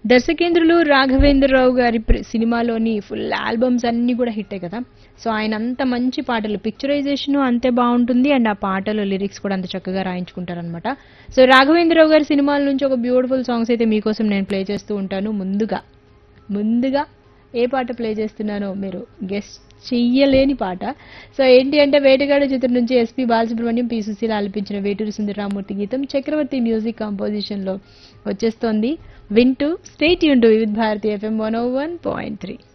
దర్శకేంద్రులు రాఘవేంద్రరావు గారి ప్ర- సినిమాలోని ఫుల్ ఆల్బమ్స్ అన్నీ కూడా హిట్టే కదా సో ఆయన అంత మంచి పాటలు పిక్చరైజేషన్ అంతే బాగుంటుంది అండ్ ఆ పాటలు లిరిక్స్ కూడా అంత చక్కగా రాయించుకుంటారనమాట సో రాఘవేంద్రరావు గారి సినిమాల నుంచి ఒక బ్యూటిఫుల్ సాంగ్స్ అయితే మీకోసం నేను ప్లే చేస్తూ ఉంటాను ముందుగా ముందుగా ఏ పాట ప్లే చేస్తున్నానో మీరు గెస్ట్ చెయ్యలేని పాట సో ఏంటి అంటే వేటగాడ చిత్రం నుంచి ఎస్పి బాలసుబ్రహ్మణ్యం పి సుశీల ఆలపించిన వేటూరి సుందరరామూర్తి గీతం చక్రవర్తి మ్యూజిక్ కంపోజిషన్ లో వచ్చేస్తోంది వింటూ స్టేట్ యూన్ to Vividh Bharati FM one O one point three